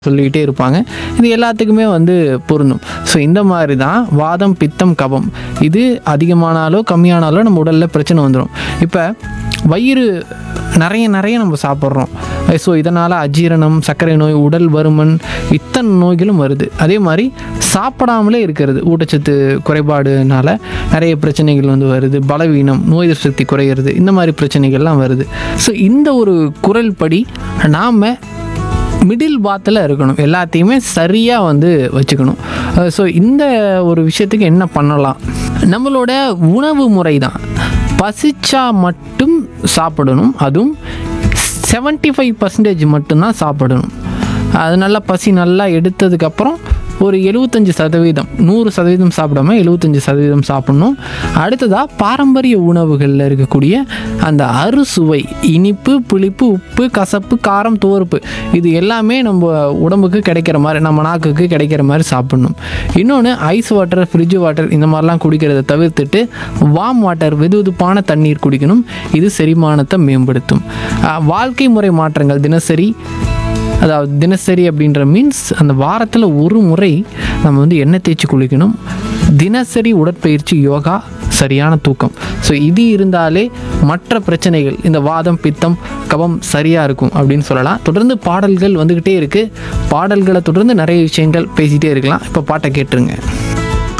சொல்லிக்கிட்டே இருப்பாங்க இது எல்லாத்துக்குமே வந்து பொருந்தும் ஸோ இந்த மாதிரி தான் வாதம் பித்தம் கபம் இது அதிகமானாலோ கம்மியானாலோ நம்ம உடலில் பிரச்சனை வந்துடும் இப்போ வயிறு நிறைய நிறைய நம்ம சாப்பிட்றோம் ஸோ இதனால் அஜீரணம் சர்க்கரை நோய் உடல் பருமன் இத்தனை நோய்களும் வருது அதே மாதிரி சாப்பிடாமலே இருக்கிறது ஊட்டச்சத்து குறைபாடுனால நிறைய பிரச்சனைகள் வந்து வருது பலவீனம் நோய் எதிர்ப்பு சக்தி குறையிறது இந்த மாதிரி பிரச்சனைகள்லாம் வருது ஸோ இந்த ஒரு குரல் படி நாம் மிடில் பாத்தில் இருக்கணும் எல்லாத்தையுமே சரியாக வந்து வச்சுக்கணும் ஸோ இந்த ஒரு விஷயத்துக்கு என்ன பண்ணலாம் நம்மளோட உணவு முறை தான் பசிச்சா மட்டும் சாப்பிடணும் அதுவும் செவன்ட்டி ஃபைவ் பர்சன்டேஜ் மட்டும்தான் சாப்பிடணும் அது நல்லா பசி நல்லா எடுத்ததுக்கப்புறம் ஒரு எழுபத்தஞ்சி சதவீதம் நூறு சதவீதம் சாப்பிடாம எழுபத்தஞ்சி சதவீதம் சாப்பிட்ணும் அடுத்ததாக பாரம்பரிய உணவுகளில் இருக்கக்கூடிய அந்த அறுசுவை இனிப்பு புளிப்பு உப்பு கசப்பு காரம் துவர்ப்பு இது எல்லாமே நம்ம உடம்புக்கு கிடைக்கிற மாதிரி நம்ம நாக்குக்கு கிடைக்கிற மாதிரி சாப்பிட்ணும் இன்னொன்று ஐஸ் வாட்டர் ஃப்ரிட்ஜ் வாட்டர் இந்த மாதிரிலாம் குடிக்கிறத தவிர்த்துட்டு வார்ம் வாட்டர் வெதுவெதுப்பான தண்ணீர் குடிக்கணும் இது செரிமானத்தை மேம்படுத்தும் அஹ், வாழ்க்கை முறை மாற்றங்கள் தினசரி அதாவது தினசரி அப்படின்ற மீன்ஸ் அந்த வாரத்தில் ஒரு முறை நம்ம வந்து எண்ணெய் தேய்ச்சி குளிக்கணும் தினசரி உடற்பயிற்சி யோகா சரியான தூக்கம் ஸோ இது இருந்தாலே மற்ற பிரச்சனைகள் இந்த வாதம் பித்தம் கபம் சரியாக இருக்கும் அப்படின்னு சொல்லலாம் தொடர்ந்து பாடல்கள் வந்துக்கிட்டே இருக்குது பாடல்களை தொடர்ந்து நிறைய விஷயங்கள் பேசிகிட்டே இருக்கலாம் இப்போ பாட்டை கேட்டுருங்க